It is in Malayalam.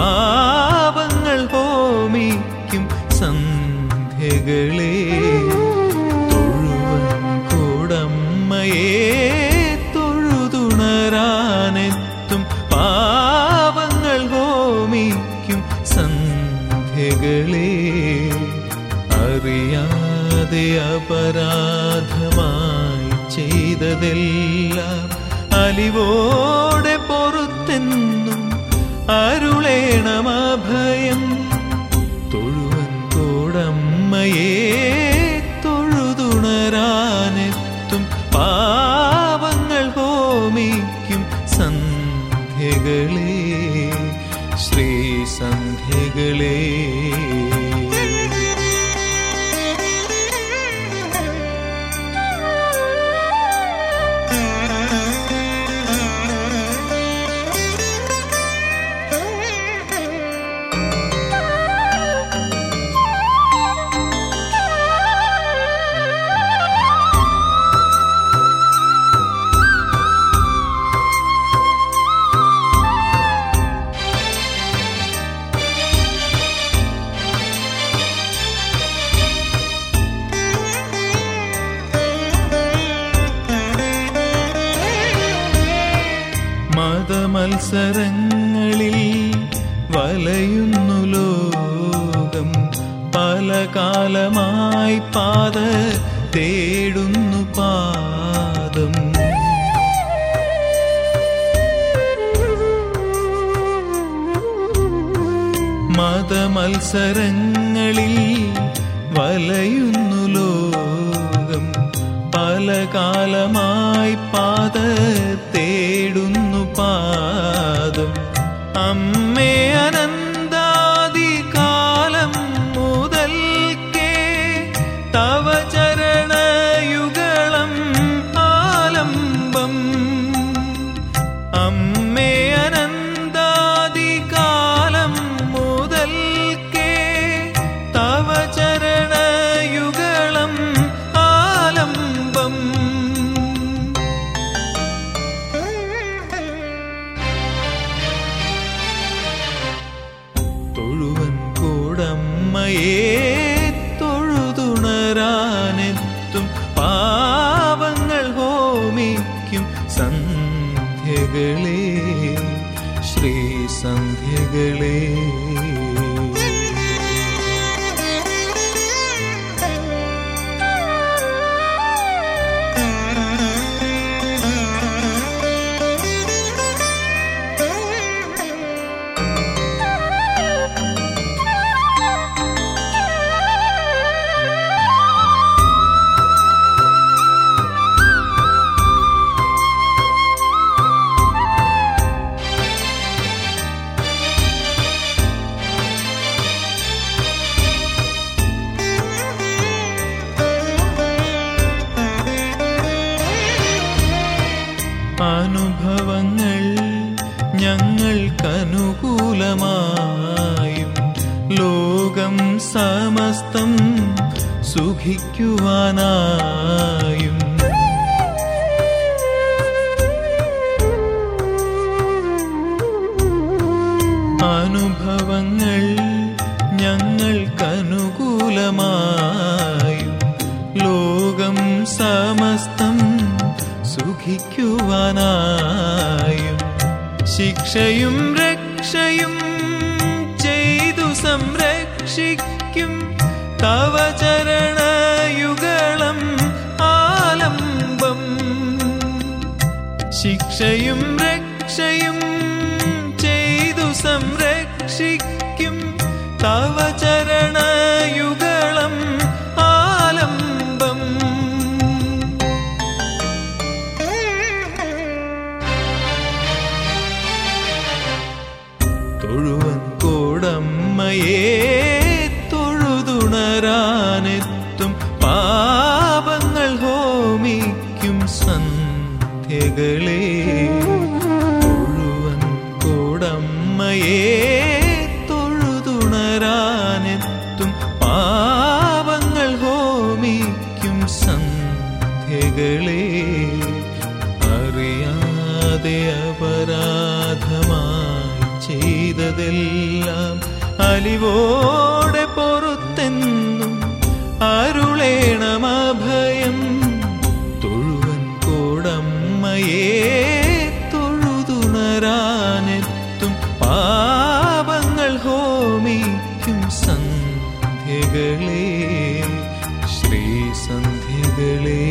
പാപങ്ങൾ ഹോമിക്കും സന്ധ്യകളെ തൊഴുവൻ കൂടമ്മയെ തൊഴുതുണരാനെത്തും പാപങ്ങൾ ഹോമിക്കും സന്ധ്യകളെ അറിയാതെ അപരാധമായി ചെയ്തതെല്ലാം അലിവോടെ പൊറുത്തെന്നും അരുളേണമഭയം തൊഴുവൻ കോടമ്മയെ തൊഴുതുണരാനെത്തും പാവങ്ങൾ ഹോമിക്കും സന്ധ്യകളെ ശ്രീ സന്ധ്യകളെ മതമത്സരങ്ങളിൽ വലയുന്നു ലോകം പല കാലമായി പാത തേടുന്നു പാദം മതമത്സരങ്ങളിൽ വലയുന്നു ലോകം പല കാലമായി പാത തേടുന്നു പാദം അമ്മേ അനന്താദി കാലം മുതൽക്കേ തവ ചരണയുഗളം ആലംബം അമ്മേ അനന്താദി കാലം മുതൽക്കേ തവ ചരണയുഗളം ആലംബം തൊഴുവൻ കൂടമ്മയെ തൊഴുതുണരാനെത്തും പാവങ്ങൾ ഹോമിക്കും സന്ധ്യകളെ ശ്രീ സന്ധ്യകളെ അനുഭവങ്ങൾ ഞങ്ങൾക്കനുകൂലമായും ലോകം സമസ്തം സുഖിക്കുവാനായും അനുഭവങ്ങൾ ഞങ്ങൾക്കനുകൂലമായും ലോകം സമസ്തം സുഖിക്കുവാനായും ശിക്ഷയും രക്ഷയും ചെയ്തു സംരക്ഷിക്കും തവ ചരണയുഗളം ആലംബം ശിക്ഷയും രക്ഷയും ചെയ്തു സംരക്ഷിക്കും തവ ചരണയുഗളം ആലംബം തൊഴുവൻ കോടമ്മയെ തൊഴുതുണരാനെത്തും പാപങ്ങൾ ഹോമിക്കും സന്ധ്യകളെ തൊഴുവൻ കോടമ്മയെ തൊഴുതുണരാനെത്തും പാപങ്ങൾ ഹോമിക്കും സന്ധ്യകളെ അറിയാതെ അപരാധമായി ചെയ്തതെല്ലാം എല്ലാം അലിവോടെ പൊറുത്തെന്നും അരുളേണമഭയം തൊഴുവൻ കോടമ്മയെ തൊഴുതുണരാനെത്തും പാപങ്ങൾ ഹോമിക്കും സന്ധ്യകളെ ശ്രീസന്ധ്യകളേ